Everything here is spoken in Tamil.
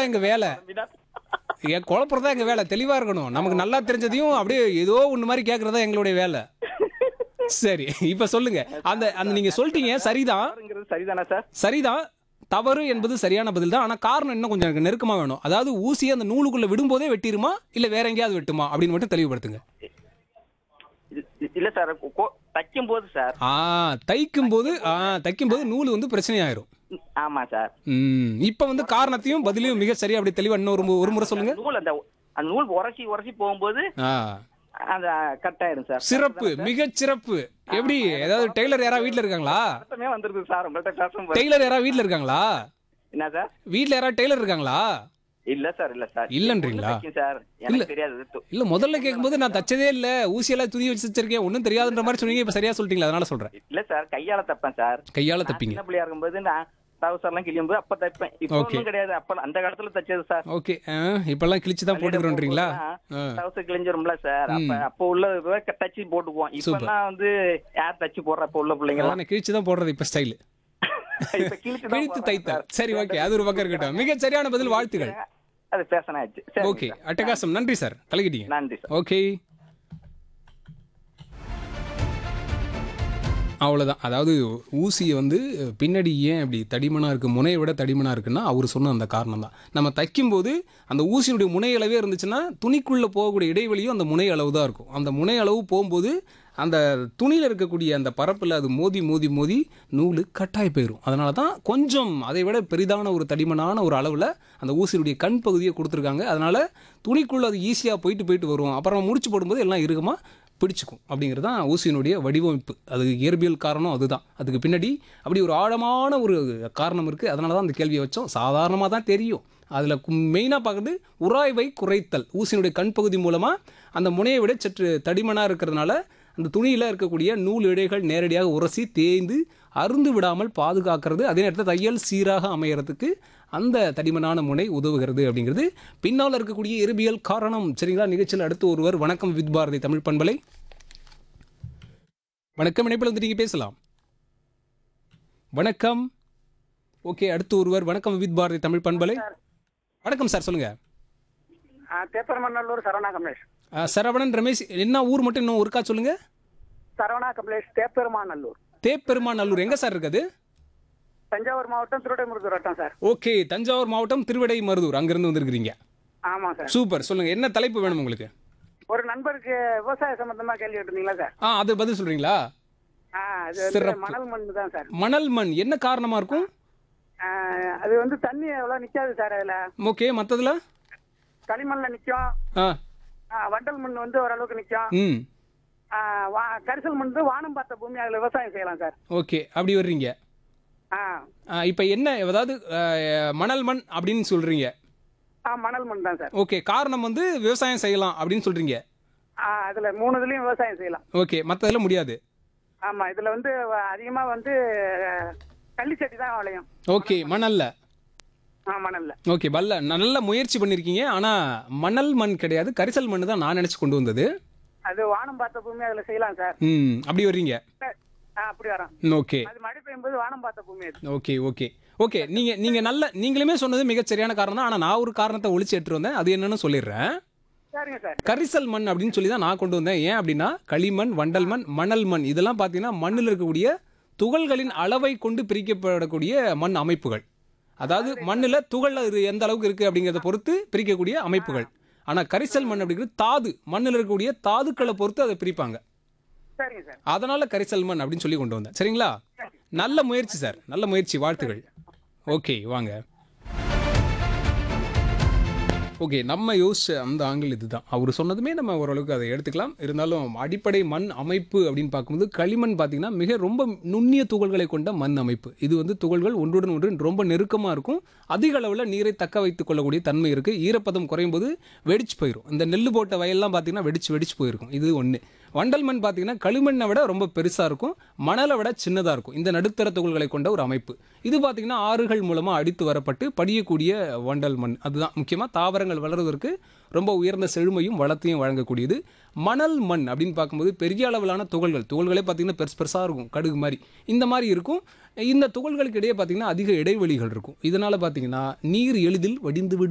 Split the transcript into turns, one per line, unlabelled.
தான் எங்க வேலை ஏன் குழப்பறது தான் எங்க வேலை தெளிவா இருக்கணும் நமக்கு நல்லா தெரிஞ்சதையும் அப்படியே ஏதோ ஒண்ணு மாதிரி கேட்கறதா எங்களுடைய வேலை சரி இப்ப சொல்லுங்க அந்த அந்த நீங்க சொல்லிட்டீங்க சரிதான்
தவறுங்கிறது சரிதானே சார்
சரிதான் தவறு என்பது சரியான பதில் தான் ஆனா காரணம் இன்னும் கொஞ்சம் எனக்கு நெருக்கமா வேணும் அதாவது ஊசியை அந்த நூலுக்குள்ள விடும்போதே வெட்டிருமா இல்ல வேற எங்கேயாவது வெட்டுமா அப்படின்னு மட்டும் தெளிவுபடுத்துங்க
இ- இல்ல சார் தைக்கும் போது சார்
ஆ தைக்கும் போது ஆ தைக்கும் போது நூல் வந்து பிரச்சனையாயிரும்
ஆமா சார்
ம் இப்போ வந்து காரணத்தையும் பதிலையும் மிக சரியா அப்படி தெளிவா இன்னொரு மு- ஒரு முறை சொல்லுங்க
நூல் அந்த அந்த நூல் உரசி உரசி போகும்போது
ஆ
அந்த கட் ஆயிடும் சார்
சிறப்பு மிகச் சிறப்பு எப்படி ஏதாவது டெய்லர் யாராவது வீட்ல இருக்காங்களா
அர்த்தமே வந்துருது சார் உங்கள்ட்ட பேசும்போது
டெய்லர் யாராவது வீட்ல இருக்காங்களா
என்ன சார்
வீட்ல யாராவது டெய்லர் இருக்காங்களா
இல்ல சார் இல்ல சார்
இல்லன்றீங்களா?
பொண்ணு தைக்கும் சார் எனக்கு தெரியாது து-
இல்ல முதல்ல கேட்கும்போது நான் தச்சதே இல்ல ஊசியெல்லாம் துணி வச்சு வச்சிருக்கேன் ஒன்றும் தெரியாதுன்ற மாதிரி சொன்னீங்க இப்ப சரியா சொல்லிட்டீங்களா அதனால சொல்றேன்
இல்ல சார் கையால தைப்பேன் சார்
கையால
நான்
தப்பீங்க
சின்ன பிள்ளையா இருக்கும்போது நான் டவுசர் எல்லாம் கிழியும் போது அப்ப தைப்பேன் இப்ப
Okay.
ஒண்ணும் கிடையாது அப்ப அந்த காலத்துல தைச்சது சார்
ஓகே இப்பெல்லாம் கிழிச்சு தான் போட்டுக்கிறோன்றீங்களா ஆ.
டவுசர் கிழிஞ்சிரும்ல சார் அப்ப அப்ப உள்ள தச்சு போட்டுக்குவோம் இப்ப நான் வந்து யார் தச்சு போடுற இப்ப உள்ள பிள்ளைங்க
அதான் கிழிச்சு தான் போடுறது இப்ப ஸ்டைல்
இப்ப கிழிச்சு தான்
கிழித்து
போடுறாங்க
தைத்த
சார்.
சரி ஓகே அது ஒரு பக்கம் இருக்கட்டும் மிக சரியான பதில் வாழ்த்துக்கள்
அது பேசணும் ஆச்சு சரி
ஓகே அட்டகாசம் நன்றி சார் கலக்கிட்டீங்க
நன்றி சார்
ஓகே அவ்வளோதான் அதாவது ஊசியை வந்து பின்னாடி ஏன் அப்படி தடிமனாக இருக்குது முனையை விட தடிமனாக இருக்குன்னா அவர் சொன்ன அந்த காரணம் தான் நம்ம தைக்கும்போது அந்த ஊசியினுடைய முனை அளவே இருந்துச்சுன்னா துணிக்குள்ளே போகக்கூடிய இடைவெளியும் அந்த முனை அளவு தான் இருக்கும் அந்த முனை அளவு போகும்போது அந்த துணியில் இருக்கக்கூடிய அந்த பரப்பில் அது மோதி மோதி மோதி நூல் கட்டாய போயிடும் அதனால தான் கொஞ்சம் அதை விட பெரிதான ஒரு தடிமனான ஒரு அளவில் அந்த ஊசியினுடைய கண் பகுதியை கொடுத்துருக்காங்க அதனால் துணிக்குள்ளே அது ஈஸியாக போயிட்டு போயிட்டு வரும் அப்புறம் முடிச்சு போடும்போது எல்லாம் இறுக்கமாக பிடிச்சிக்கும் அப்படிங்கிறது தான் ஊசியினுடைய வடிவமைப்பு அது இயற்பியல் காரணம் அதுதான் அதுக்கு பின்னாடி அப்படி ஒரு ஆழமான ஒரு காரணம் இருக்குது அதனால தான் அந்த கேள்வியை வச்சோம் சாதாரணமாக தான் தெரியும் அதில் மெயினாக பார்க்குறது உராய்வை குறைத்தல் ஊசியினுடைய கண் பகுதி மூலமாக அந்த முனையை விட சற்று தடிமனாக இருக்கிறதுனால அந்த துணியில் இருக்கக்கூடிய நூல் இழைகள் நேரடியாக உரசி தேய்ந்து அருந்து விடாமல் பாதுகாக்கிறது அதே நேரத்தில் தையல் சீராக அமையறதுக்கு அந்த தடிமனான முனை உதவுகிறது அப்படிங்கிறது பின்னால் இருக்கக்கூடிய இயற்பியல் காரணம் சரிங்களா நிகழ்ச்சியில் அடுத்து ஒருவர் வணக்கம் வித் பாரதி தமிழ் பண்பலை வணக்கம் இணைப்பில் வந்து நீங்கள் பேசலாம் வணக்கம் ஓகே அடுத்து ஒருவர் வணக்கம் வித் பாரதி தமிழ் பண்பலை வணக்கம் சார் சொல்லுங்க
தேப்பரமநல்லூர் சரவணா கமலேஷ்
ஆ, சரவணன் ரமேஷ் என்ன ஊர் மட்டும் இன்னும் ஒருக்கா சொல்லுங்க
சரவணா கமலேஷ் தேப்பெருமாநல்லூர்
தேப்பெருமாநல்லூர் எங்க சார் இருக்குது
தஞ்சாவூர் மாவட்டம் திருடைமுருதூர் வட்டம் சார்
ஓகே தஞ்சாவூர் மாவட்டம் திருவிடை மருதூர் அங்கிருந்து வந்திருக்கிறீங்க
ஆமாம் சார்
சூப்பர் சொல்லுங்க என்ன தலைப்பு வேணும் உங்களுக்கு
ஒரு நண்பருக்கு விவசாய சம்பந்தமா கேள்வி கேட்டிருந்தீங்களா சார்
ஆ அது பதில் சொல்றீங்களா
ஆ அது வந்து
சிறப்பு.
மணல் மண் தான் சார்
மணல் மண் என்ன காரணமா இருக்கும்
ஆ, அது வந்து தண்ணி எவ்வளோ நிற்காது சார் அதில்
ஓகே மற்றதுல
களிமண்ல நிற்கும்
ஆ
வண்டல் மண் வந்து ஓரளவுக்கு நிற்கும்
ம்
கரிசல் மண் வந்து வானம் பார்த்த பூமி அதில் விவசாயம் செய்யலாம் சார்
ஓகே அப்படி வர்றீங்க
ஆ
இப்போ என்ன அதாவது ஆ, மணல் மண் அப்படின்னு சொல்றீங்க
ஆ மணல் மண் தான் சார்
ஓகே காரணம் வந்து விவசாயம் செய்யலாம் அப்படின்னு சொல்றீங்க
ஆ அதில் மூணு இதுலேயும் விவசாயம் செய்யலாம்
ஓகே மற்றதுல முடியாது
ஆமாம் இதில் வந்து அதிகமாக வந்து கள்ளிச்செடி தான் விளையும்
ஓகே மணல்ல
ஆ மணல்ல
ஓகே பல்ல நல்ல முயற்சி பண்ணியிருக்கீங்க ஆனால் மணல் மண் கிடையாது கரிசல் மண் தான் நான் நினச்சி கொண்டு வந்தது
அது வானம் பார்த்த பூமி அதில் செய்யலாம் சார்
ம் அப்படி வர்றீங்க
ஆ அப்படி வரோம்
ம், ஓகே
அது மழை பெய்யும்போது வானம் பார்த்த பூமி அது
ஓகே ஓகே ஓகே நீங்க நீங்க நல்ல நீங்களுமே சொன்னது மிகச் சரியான காரணம் தான் ஆனா நான் ஒரு காரணத்தை ஒழிச்சு எடுத்துட்டு வந்தேன் அது என்னன்னு சொல்லிடுறேன்
சரிங்க சார்
கரிசல் மண் அப்படின்னு சொல்லி தான் நான் கொண்டு வந்தேன் ஏன் அப்படின்னா களிமண் வண்டல் மண் மணல் மண் இதெல்லாம் பார்த்தீங்கன்னா மண்ணில் இருக்கக்கூடிய துகள்களின் அளவை கொண்டு பிரிக்கப்படக்கூடிய மண் அமைப்புகள் அதாவது மண்ணில் துகள் அது எந்த அளவுக்கு இருக்கு அப்படிங்கிறத பொறுத்து பிரிக்கக்கூடிய அமைப்புகள் ஆனால் கரிசல் மண் அப்படிங்கிறது தாது மண்ணில் இருக்கக்கூடிய தாதுக்களை பொறுத்து அதை பிரிப்பாங்க
சரிங்க சார்
அதனால கரிசல் மண் அப்படின்னு சொல்லி கொண்டு வந்தேன் சரிங்களா நல்ல முயற்சி சார் நல்ல முயற்சி வாழ்த்துகள் ஓகே வாங்க ஓகே நம்ம யோசிச்ச அந்த ஆங்கிள் இதுதான் அவர் சொன்னதுமே நம்ம ஓரளவுக்கு அதை எடுத்துக்கலாம் இருந்தாலும் அடிப்படை மண் அமைப்பு அப்படின்னு பார்க்கும்போது களிமண் பார்த்தீங்கன்னா மிக ரொம்ப நுண்ணிய துகள்களை கொண்ட மண் அமைப்பு இது வந்து துகள்கள் ஒன்றுடன் ஒன்று ரொம்ப நெருக்கமாக இருக்கும் அதிக அளவில் நீரை தக்க வைத்துக் கொள்ளக்கூடிய தன்மை இருக்குது ஈரப்பதம் குறையும் போது வெடிச்சு போயிடும் இந்த நெல் போட்ட வயல்லாம் பார்த்தீங்கன்னா வெடிச்சு வெடிச்சு போயிருக்கும் இது ஒன்று வண்டல் மண் பார்த்தீங்கன்னா களிமண்ணை விட ரொம்ப பெருசாக இருக்கும் மணலை விட சின்னதாக இருக்கும் இந்த நடுத்தர துகள்களை கொண்ட ஒரு அமைப்பு இது பார்த்தீங்கன்னா ஆறுகள் மூலமாக அடித்து வரப்பட்டு படியக்கூடிய வண்டல் மண் அதுதான் முக்கியமாக தாவரங்கள் வளர்வதற்கு ரொம்ப உயர்ந்த செழுமையும் வளத்தையும் வழங்கக்கூடியது மணல் மண் அப்படின்னு பார்க்கும்போது பெரிய அளவிலான துகள்கள் துகள்களே பார்த்தீங்கன்னா பெருசு பெருசாக இருக்கும் கடுகு மாதிரி இந்த மாதிரி இருக்கும் இந்த துகள்களுக்கு இடையே பார்த்தீங்கன்னா அதிக இடைவெளிகள் இருக்கும் இதனால் பார்த்தீங்கன்னா நீர் எளிதில் வடிந்து விடும்